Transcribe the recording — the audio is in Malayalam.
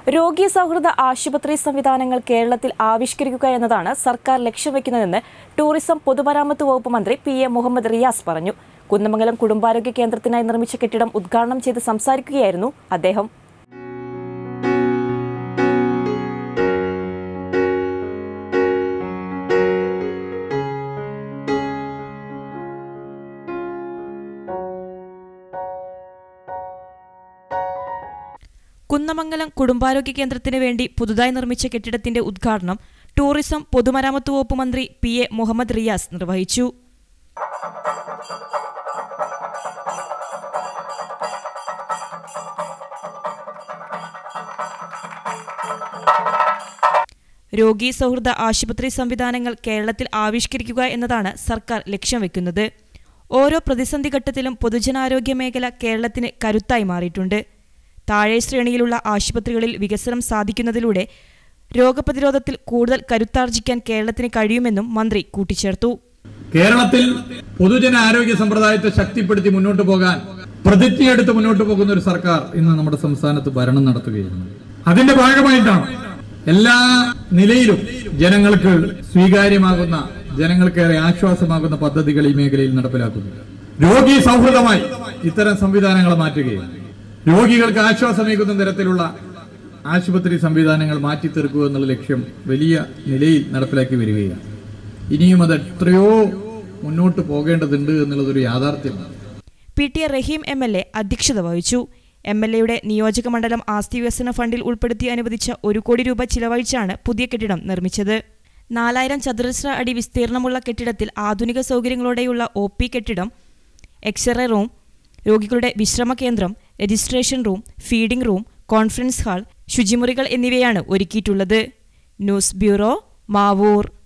രോഗി സൗഹൃദ ആശുപത്രി സംവിധാനങ്ങൾ കേരളത്തിൽ ആവിഷ്കരിക്കുക എന്നതാണ് സർക്കാർ ലക്ഷ്യം വെക്കുന്നതെന്ന് ടൂറിസം പൊതുമരാമത്ത് വകുപ്പ് മന്ത്രി പി എ മുഹമ്മദ് റിയാസ് പറഞ്ഞു കുന്നമംഗലം കുടുംബാരോഗ്യ കേന്ദ്രത്തിനായി നിർമ്മിച്ച കെട്ടിടം ഉദ്ഘാടനം ചെയ്ത് സംസാരിക്കുകയായിരുന്നു അദ്ദേഹം കുന്നമംഗലം കുടുംബാരോഗ്യ കേന്ദ്രത്തിന് വേണ്ടി പുതുതായി നിർമ്മിച്ച കെട്ടിടത്തിന്റെ ഉദ്ഘാടനം ടൂറിസം പൊതുമരാമത്ത് വകുപ്പ് മന്ത്രി പി എ മുഹമ്മദ് റിയാസ് നിർവഹിച്ചു രോഗി സൗഹൃദ ആശുപത്രി സംവിധാനങ്ങൾ കേരളത്തിൽ ആവിഷ്കരിക്കുക എന്നതാണ് സർക്കാർ ലക്ഷ്യം വെക്കുന്നത് ഓരോ പ്രതിസന്ധി ഘട്ടത്തിലും പൊതുജനാരോഗ്യ മേഖല കേരളത്തിന് കരുത്തായി മാറിയിട്ടുണ്ട് താഴെ ശ്രേണിയിലുള്ള ആശുപത്രികളിൽ വികസനം സാധിക്കുന്നതിലൂടെ രോഗപ്രതിരോധത്തിൽ കൂടുതൽ കരുത്താർജിക്കാൻ കേരളത്തിന് കഴിയുമെന്നും മന്ത്രി കൂട്ടിച്ചേർത്തു കേരളത്തിൽ പൊതുജന ആരോഗ്യ സമ്പ്രദായത്തെ ശക്തിപ്പെടുത്തി മുന്നോട്ട് പോകാൻ പ്രതിജ്ഞയെടുത്ത് മുന്നോട്ട് പോകുന്ന ഒരു സർക്കാർ ഇന്ന് നമ്മുടെ സംസ്ഥാനത്ത് ഭരണം നടത്തുകയാണ് അതിന്റെ ഭാഗമായിട്ടാണ് എല്ലാ നിലയിലും ജനങ്ങൾക്ക് സ്വീകാര്യമാകുന്ന ജനങ്ങൾക്കേറെ ആശ്വാസമാകുന്ന പദ്ധതികൾ ഈ മേഖലയിൽ നടപ്പിലാക്കുന്നത് രോഗി സൗഹൃദമായി ഇത്തരം സംവിധാനങ്ങളെ മാറ്റുകയാണ് രോഗികൾക്ക് ആശ്വാസമേകുന്ന തരത്തിലുള്ള ആശുപത്രി സംവിധാനങ്ങൾ മാറ്റിത്തീർക്കുക എന്നുള്ള ലക്ഷ്യം വലിയ നിലയിൽ നടപ്പിലാക്കി വരികയാണ് ഇനിയും അത് എത്രയോ മുന്നോട്ട് പോകേണ്ടതുണ്ട് എന്നുള്ളതൊരു യാഥാർത്ഥ്യമാണ് P T A Rahim M L A അധ്യക്ഷത വഹിച്ചു എം എൽ എയുടെ നിയോജക മണ്ഡലം ആസ്തി വികസന ഫണ്ടിൽ ഉൾപ്പെടുത്തി അനുവദിച്ച ഒരു കോടി രൂപ ചിലവഴിച്ചാണ് പുതിയ കെട്ടിടം നിർമ്മിച്ചത് നാലായിരം ചതുരശ്ര അടി വിസ്തീർണമുള്ള കെട്ടിടത്തിൽ ആധുനിക സൗകര്യങ്ങളോടെയുള്ള ഒ പി കെട്ടിടം എക്സ്റേ റൂം രോഗികളുടെ വിശ്രമ കേന്ദ്രം registration room feeding room conference hall ശുചിമുറികൾ എന്നിവയാണ് ഒരുക്കിയിട്ടുള്ളത് ന്യൂസ് ബ്യൂറോ മാവൂർ